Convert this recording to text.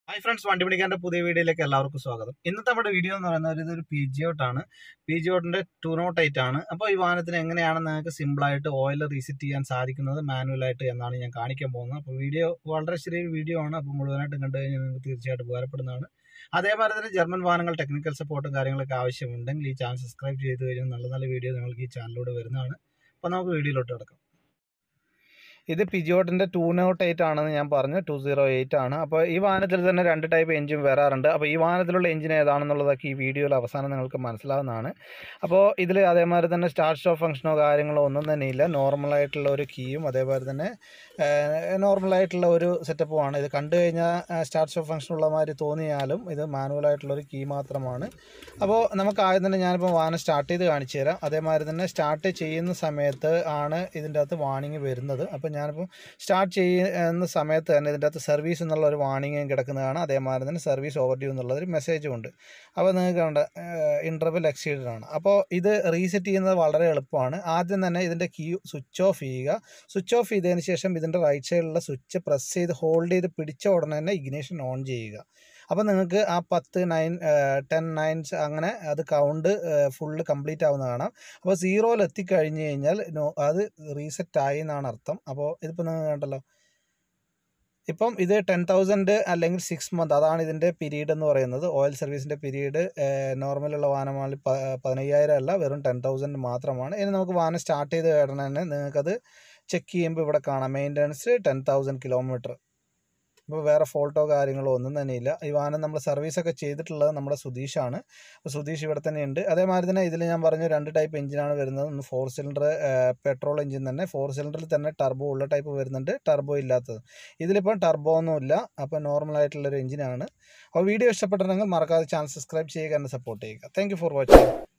hi friends വണ്ടി പിടിക്കാൻ്റെ പുതിയ വീഡിയോയിലേക്ക് എല്ലാവർക്കും സ്വാഗതം ഇന്നത്തെ നമ്മുടെ വീഡിയോ എന്ന് പറയുന്നത് ഇതൊരു പി ജി ഔട്ടാണ് പി ജി ഔട്ടിൻ്റെ ടു നോട്ട് എയ്റ്റ് ആണ് അപ്പോൾ ഈ വാഹനത്തിന് എങ്ങനെയാണ് നിങ്ങൾക്ക് സിമ്പിളായിട്ട് ഓയിൽ റീസെറ്റ് ചെയ്യാൻ സാധിക്കുന്നത് മാനുവലായിട്ട് എന്നാണ് ഞാൻ കാണിക്കാൻ പോകുന്നത് അപ്പോൾ വീഡിയോ വളരെ ചെറിയൊരു വീഡിയോ ആണ് അപ്പോൾ മുഴുവനായിട്ട് കണ്ടു കഴിഞ്ഞാൽ നിങ്ങൾക്ക് തീർച്ചയായിട്ടും ഉപകാരപ്പെടുന്നതാണ് അതേപോലെ തന്നെ ജർമ്മൻ വാഹനങ്ങൾ ടെക്നിക്കൽ സപ്പോർട്ടും കാര്യങ്ങളൊക്കെ ആവശ്യമുണ്ടെങ്കിൽ ഈ ചാനൽ സബ്സ്ക്രൈബ് ചെയ്ത് കഴിഞ്ഞാൽ നല്ല നല്ല വീഡിയോ നിങ്ങൾക്ക് ഈ ചാനലിലൂടെ വരുന്നതാണ് അപ്പോൾ നമുക്ക് വീഡിയോയിലോട്ട് കിടക്കാം ഇത് പിജിയോട്ടിൻ്റെ ടു നോട്ട് എയ്റ്റ് ആണെന്ന് ഞാൻ പറഞ്ഞു ടു സീറോ എയ്റ്റ് ആണ് അപ്പോൾ ഈ വാഹനത്തിൽ തന്നെ രണ്ട് ടൈപ്പ് എഞ്ചിൻ വരാറുണ്ട് അപ്പോൾ ഈ വാഹനത്തിലുള്ള എഞ്ചിൻ ഏതാണെന്നുള്ളതൊക്കെ ഈ വീഡിയോയിൽ അവസാനം നിങ്ങൾക്ക് മനസ്സിലാവുന്നതാണ് അപ്പോൾ ഇതിൽ അതേമാതിരി തന്നെ സ്റ്റാർട്ട് സ്റ്റോപ്പ് ഫംഗ്ഷനോ കാര്യങ്ങളോ ഒന്നും തന്നെ ഇല്ല നോർമലായിട്ടുള്ള ഒരു കീയും അതേപോലെ തന്നെ നോർമലായിട്ടുള്ള ഒരു സെറ്റപ്പുമാണ് ഇത് കണ്ടു കഴിഞ്ഞാൽ സ്റ്റാർട്ട് സ്റ്റോപ്പ് ഫംഗ്ഷൻ ഉള്ള മാതിരി തോന്നിയാലും ഇത് മാനുവലായിട്ടുള്ള ഒരു കീ മാത്രമാണ് അപ്പോൾ നമുക്ക് ആദ്യം തന്നെ ഞാനിപ്പോൾ വാഹനം സ്റ്റാർട്ട് ചെയ്ത് കാണിച്ചു തരാം അതേമാതിരി തന്നെ സ്റ്റാർട്ട് ചെയ്യുന്ന സമയത്ത് ആണ് ഇതിൻ്റെ അകത്ത് വാണിംഗ് വരുന്നത് അപ്പോൾ ഞാനിപ്പോൾ സ്റ്റാർട്ട് ചെയ്യുന്ന സമയത്ത് തന്നെ ഇതിൻ്റെ അകത്ത് സർവീസ് എന്നുള്ള ഒരു വാണിംഗ് കിടക്കുന്നതാണ് അതേമാതിരി തന്നെ സർവീസ് ഓവർ ഡ്യൂ എന്നുള്ളൊരു മെസ്സേജും ഉണ്ട് അപ്പോൾ നിങ്ങൾക്ക് കണ്ട ഇൻ്റർവെൽ എക്സീഡഡ് ആണ് അപ്പോൾ ഇത് റീസെറ്റ് ചെയ്യുന്നത് വളരെ എളുപ്പമാണ് ആദ്യം തന്നെ ഇതിൻ്റെ കീ സ്വിച്ച് ഓഫ് ചെയ്യുക സ്വിച്ച് ഓഫ് ചെയ്തതിന് ശേഷം ഇതിൻ്റെ റൈറ്റ് സൈഡിലുള്ള സ്വിച്ച് പ്രസ് ചെയ്ത് ഹോൾഡ് ചെയ്ത് പിടിച്ച ഉടനെ തന്നെ ഇഗ്നേഷൻ ഓൺ ചെയ്യുക അപ്പോൾ നിങ്ങൾക്ക് ആ പത്ത് നയൻ ടെൻ നയൻസ് അങ്ങനെ അത് കൗണ്ട് ഫുള്ള് കംപ്ലീറ്റ് ആവുന്ന കാണാം അപ്പോൾ സീറോയിൽ എത്തിക്കഴിഞ്ഞ് കഴിഞ്ഞാൽ നോ അത് റീസെറ്റ് ആയി എന്നാണ് അർത്ഥം അപ്പോൾ ഇതിപ്പോൾ നിങ്ങൾ കണ്ടല്ലോ ഇപ്പം ഇത് ടെൻ തൗസൻഡ് അല്ലെങ്കിൽ സിക്സ് മന്ത് അതാണ് ഇതിൻ്റെ പീരീഡ് എന്ന് പറയുന്നത് ഓയിൽ സർവീസിൻ്റെ പീരീഡ് നോർമലുള്ള വാഹനമാണ് പതിനയ്യായിരം അല്ല വെറും ടെൻ തൗസൻഡ് മാത്രമാണ് ഇനി നമുക്ക് വാഹനം സ്റ്റാർട്ട് ചെയ്ത് കഴിഞ്ഞാൽ തന്നെ നിങ്ങൾക്കത് ചെക്ക് ചെയ്യുമ്പോൾ ഇവിടെ കാണാം മെയിൻ്റനൻസ് ടെൻ തൗസൻഡ് കിലോമീറ്റർ ഇപ്പോൾ വേറെ ഫോൾട്ടോ കാര്യങ്ങളോ ഒന്നും തന്നെ ഇല്ല ഈ വാഹനം നമ്മൾ സർവീസൊക്കെ ചെയ്തിട്ടുള്ളത് നമ്മുടെ സുധീഷാണ് അപ്പോൾ സുധീഷ് ഇവിടെ തന്നെ ഉണ്ട് അതേമാതിരി തന്നെ ഇതിൽ ഞാൻ പറഞ്ഞു രണ്ട് ടൈപ്പ് എഞ്ചിനാണ് വരുന്നത് ഒന്ന് ഫോർ സിലിണ്ടർ പെട്രോൾ എഞ്ചിൻ തന്നെ ഫോർ സിലിണ്ടറിൽ തന്നെ ടർബോ ഉള്ള ടൈപ്പ് വരുന്നുണ്ട് ടർബോ ഇല്ലാത്തത് ഇതിലിപ്പം ടർബോ ഒന്നുമില്ല അപ്പോൾ നോർമൽ ആയിട്ടുള്ളൊരു എഞ്ചിനാണ് അപ്പോൾ വീഡിയോ ഇഷ്ടപ്പെട്ടിട്ടുണ്ടെങ്കിൽ മറക്കാതെ ചാനൽ സബ്സ്ക്രൈബ് ചെയ്യുക എന്നെ സപ്പോർട്ട് ചെയ്യുക താങ്ക് ഫോർ വാച്ചിങ്